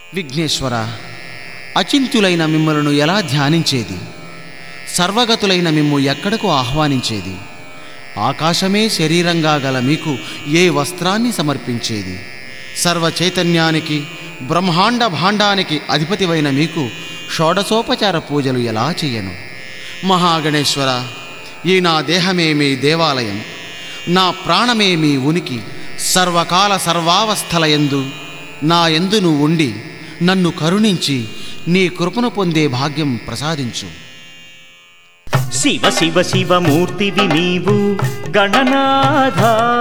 విఘ్నేశ్వర అచింత్యులైన మిమ్మలను ఎలా ధ్యానించేది సర్వగతులైన మిమ్ము ఎక్కడకు ఆహ్వానించేది ఆకాశమే శరీరంగా గల మీకు ఏ వస్త్రాన్ని సమర్పించేది సర్వ చైతన్యానికి బ్రహ్మాండ భాండానికి అధిపతివైన మీకు షోడశోపచార పూజలు ఎలా చెయ్యను మహాగణేశ్వర ఈ నా దేహమే మీ దేవాలయం నా ప్రాణమే మీ ఉనికి సర్వకాల సర్వావస్థలయందు నా ఎందు నువ్వు ఉండి నన్ను కరుణించి నీ కృపను పొందే భాగ్యం ప్రసాదించు శివ శివ శివమూర్తివి నీవు గణనాథ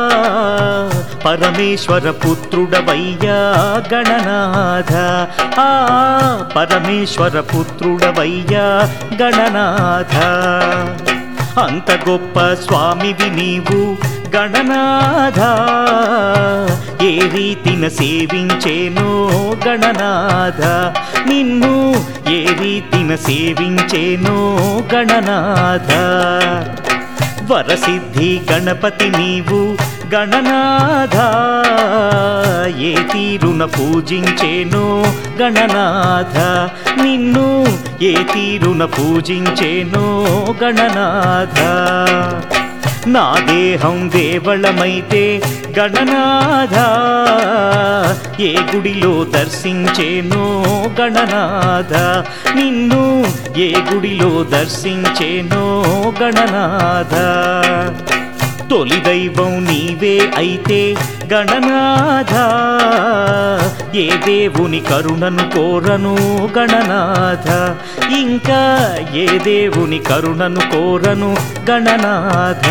పరమేశ్వర పుత్రుడవయ్యా గణనాథ ఆ పరమేశ్వర పుత్రుడవయ్యా గణనాథ అంత గొప్ప స్వామివి నీవు గణనాథ ఏ రీతిన సేవించేనో గణనాథ నిన్ను ఏ రీతిన సేవించేనో గణనాథ వరసిద్ధి గణపతి నీవు గణనాథ ఏ తీరున పూజించేనో గణనాథ నిన్ను ఏ తీరున పూజించేనో గణనాథ నా దేహం దేవళమైతే గణనాథ ఏ గుడిలో దర్శించేనో గణనాథ నిన్ను ఏ గుడిలో దర్శించేనో గణనాథ తొలి దైవం నీవే అయితే గణనాథ ఏ దేవుని కరుణను కోరను గణనాథ ఇంకా ఏ దేవుని కరుణను కోరను గణనాథ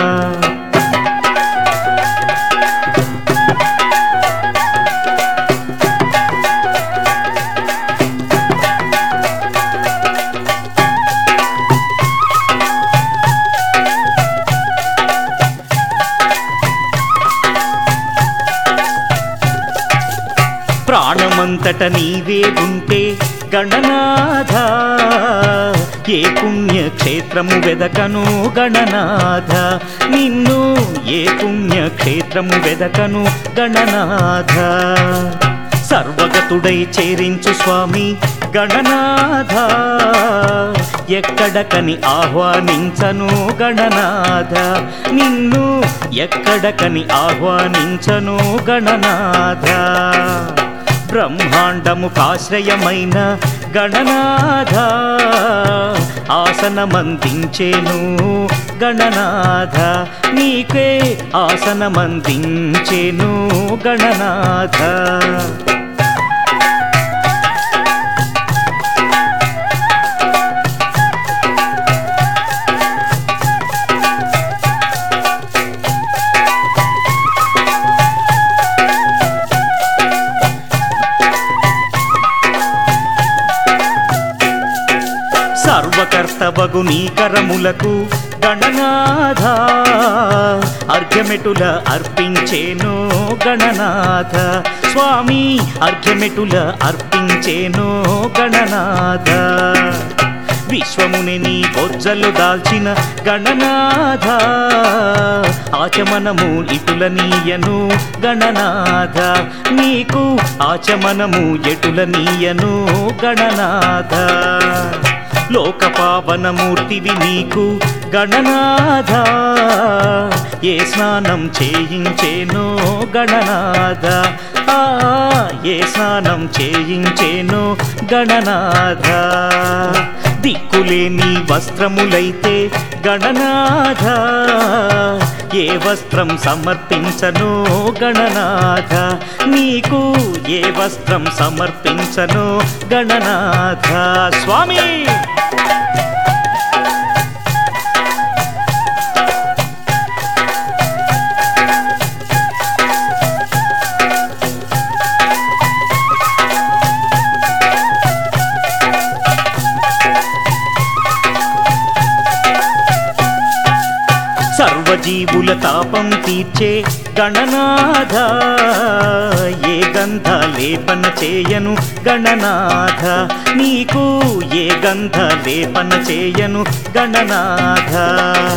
ప్రాణమంతట నీవే ఉంటే గణనాథ ఏ పుణ్యక్షేత్రము వెదకను గణనాథ నిన్ను ఏ పుణ్యక్షేత్రము వెదకను గణనాథ సర్వగతుడై చేరించు స్వామి గణనాథ ఎక్కడకని ఆహ్వానించను గణనాథ నిన్ను ఎక్కడకని ఆహ్వానించను గణనాథ బ్రహ్మాండము కాశ్రయమైన గణనాథ ఆసనమందించేను గణనాథ నీకే ఆసనమందించేను గణనాథ సర్వకర్తవగు నీ కరములకు గణనాథ అర్ఘ్యమెటుల అర్పించేను గణనాథ స్వామి అర్ఘ్యమెటుల అర్పించేను గణనాథ విశ్వముని నీ బొజ్జలు దాల్చిన గణనాథ ఆచమనము ఇటుల నీయను గణనాథ నీకు ఆచమనము ఎటుల నీయను గణనాథ లోకపావనమూర్తివి నీకు గణనాథ ఏ స్నానం చేయించేనో గణనాథ ఆ ఏ స్నానం చేయించేనో గణనాథ దిక్కులేని వస్త్రములైతే గణనాథ ఏ వస్త్రం సమర్పించనో గణనాథ నీకు ఏ వస్త్రం సమర్పించనో గణనాథ స్వామి సర్వజీవుల తాపం తీర్చే గణనాథ ఏ గంధ లేపన చేయను గణనాథ నీకు ఏ గంధ లేపన చేయను గణనాథ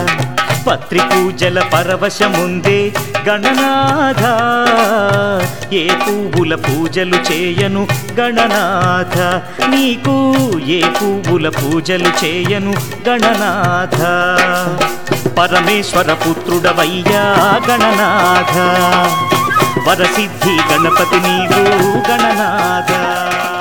పత్రి పూజల పరవశముందే గణనాథ ఏ పువ్వుల పూజలు చేయను గణనాథ నీకు ఏ పువ్వుల పూజలు చేయను గణనాథ పరమేశ్వర పుత్రుడవయ్యా గణనాథ వరసిద్ధి గణపతి నీవు గణనాథ